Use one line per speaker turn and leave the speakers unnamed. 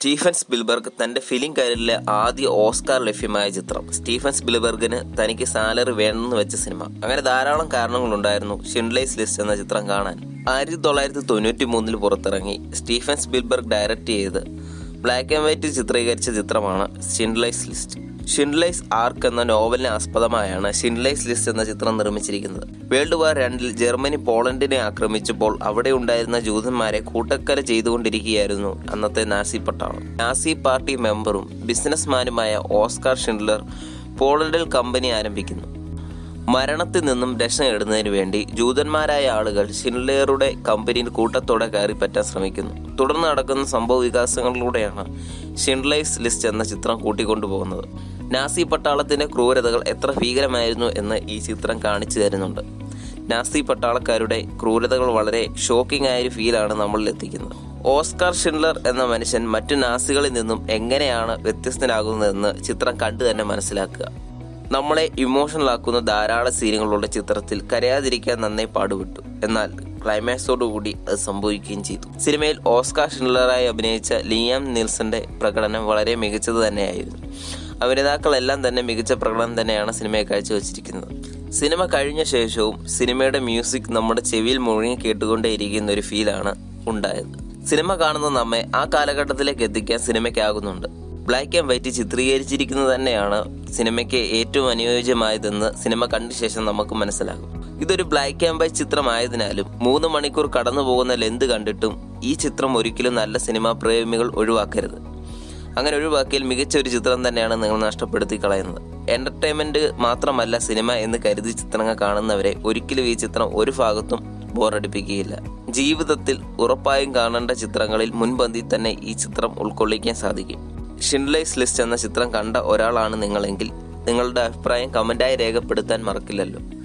Stephen Spielberg തന്റെ film കരിയറിലെ ആദ്യ ഓസ്കാർ ലഭ്യമായ ചിത്രം സ്റ്റീഫൻ സ്പിൽബർഗിന് തനിക്ക് സാലറി വേണമെന്ന് വെച്ച സിനിമ അങ്ങനെ ധാരാളം കാരണങ്ങളുണ്ടായിരുന്നു ഷിൻലൈസ് ലിസ്റ്റ് എന്ന ചിത്രം കാണാൻ ആയിരത്തി തൊള്ളായിരത്തി തൊണ്ണൂറ്റി മൂന്നിൽ പുറത്തിറങ്ങി സ്റ്റീഫൻ സ്പിൽബർഗ് ഡയറക്റ്റ് ചെയ്ത് ബ്ലാക്ക് ആൻഡ് വൈറ്റ് ചിത്രീകരിച്ച ചിത്രമാണ് ഷിൻലൈസ് ലിസ്റ്റ് ഷിൻലൈസ് ആർക്ക് എന്ന നോവലിനെ ആസ്പദമായാണ് ഷിൻലൈസ് ലിസ്റ്റ് എന്ന ചിത്രം നിർമ്മിച്ചിരിക്കുന്നത് വേൾഡ് വാർ രണ്ടിൽ ജർമ്മനി പോളണ്ടിനെ ആക്രമിച്ചപ്പോൾ അവിടെ ഉണ്ടായിരുന്ന ജൂതന്മാരെ കൂട്ടക്കല ചെയ്തുകൊണ്ടിരിക്കുകയായിരുന്നു അന്നത്തെ നാസി പട്ടാളം നാസി പാർട്ടി മെമ്പറും ബിസിനസ്മാനുമായ ഓസ്കാർ ഷിൻഡലർ പോളണ്ടിൽ കമ്പനി ആരംഭിക്കുന്നു മരണത്തിൽ നിന്നും രക്ഷ നേടുന്നതിന് വേണ്ടി ജൂതന്മാരായ ആളുകൾ ഷിൻലെയറുടെ കമ്പനിയിൽ കൂട്ടത്തോടെ കയറിപ്പറ്റാൻ ശ്രമിക്കുന്നു തുടർന്ന് നടക്കുന്ന സംഭവ വികാസങ്ങളിലൂടെയാണ് ഷിൻലൈസ് ലിസ്റ്റ് എന്ന ചിത്രം കൂട്ടിക്കൊണ്ടുപോകുന്നത് നാസി പട്ടാളത്തിന്റെ ക്രൂരതകൾ എത്ര ഭീകരമായിരുന്നു എന്ന് ഈ ചിത്രം കാണിച്ചു തരുന്നുണ്ട് നാസി പട്ടാളക്കാരുടെ ക്രൂരതകൾ വളരെ ഷോക്കിംഗ് ആയ ഒരു ഫീലാണ് നമ്മളിൽ എത്തിക്കുന്നത് ഓസ്കാർ ഷിൻലർ എന്ന മനുഷ്യൻ മറ്റു നാസികളിൽ നിന്നും എങ്ങനെയാണ് വ്യത്യസ്തനാകുന്നതെന്ന് ചിത്രം കണ്ടു തന്നെ മനസ്സിലാക്കുക നമ്മളെ ഇമോഷണൽ ആക്കുന്ന ധാരാളം സീനുകളുള്ള ചിത്രത്തിൽ കരയാതിരിക്കാൻ നന്നേ പാടുപെട്ടു എന്നാൽ ക്ലൈമാക്സോടുകൂടി അത് സംഭവിക്കുകയും ചെയ്തു സിനിമയിൽ ഓസ്കാർ ഷിൻലറായി അഭിനയിച്ച ലിയാം നിൽസന്റെ പ്രകടനം വളരെ മികച്ചത് തന്നെയായിരുന്നു അഭിനേതാക്കളെല്ലാം തന്നെ മികച്ച പ്രകടനം തന്നെയാണ് സിനിമയെ കാഴ്ചവെച്ചിരിക്കുന്നത് സിനിമ കഴിഞ്ഞ ശേഷവും സിനിമയുടെ മ്യൂസിക് നമ്മുടെ ചെവിയിൽ മുഴുങ്ങി കേട്ടുകൊണ്ടേയിരിക്കുന്ന ഒരു ഫീലാണ് ഉണ്ടായത് സിനിമ കാണുന്ന നമ്മെ ആ കാലഘട്ടത്തിലേക്ക് എത്തിക്കാൻ സിനിമയ്ക്കാകുന്നുണ്ട് ബ്ലാക്ക് ആൻഡ് വൈറ്റ് ചിത്രീകരിച്ചിരിക്കുന്നത് തന്നെയാണ് സിനിമയ്ക്ക് ഏറ്റവും അനുയോജ്യമായതെന്ന് സിനിമ കണ്ട ശേഷം നമുക്ക് മനസ്സിലാകും ഇതൊരു ബ്ലാക്ക് ആൻഡ് വൈറ്റ് ചിത്രമായതിനാലും മൂന്ന് മണിക്കൂർ കടന്നു പോകുന്ന ലെന്ത് കണ്ടിട്ടും ഈ ചിത്രം ഒരിക്കലും നല്ല സിനിമാ പ്രേമികൾ ഒഴിവാക്കരുത് അങ്ങനെ ഒഴിവാക്കിയാൽ മികച്ച ഒരു ചിത്രം തന്നെയാണ് നിങ്ങൾ നഷ്ടപ്പെടുത്തി കളയുന്നത് എന്റർടൈൻമെന്റ് മാത്രമല്ല സിനിമ എന്ന് കരുതി ചിത്രങ്ങൾ കാണുന്നവരെ ഒരിക്കലും ഈ ചിത്രം ഒരു ഭാഗത്തും ബോറടിപ്പിക്കുകയില്ല ജീവിതത്തിൽ ഉറപ്പായും കാണേണ്ട ചിത്രങ്ങളിൽ മുൻപന്തി തന്നെ ഈ ചിത്രം ഉൾക്കൊള്ളിക്കാൻ സാധിക്കും ഷിൻലൈസ് ലിസ്റ്റ് എന്ന ചിത്രം കണ്ട ഒരാളാണ് നിങ്ങളെങ്കിൽ നിങ്ങളുടെ അഭിപ്രായം കമന്റായി രേഖപ്പെടുത്താൻ മറക്കില്ലല്ലോ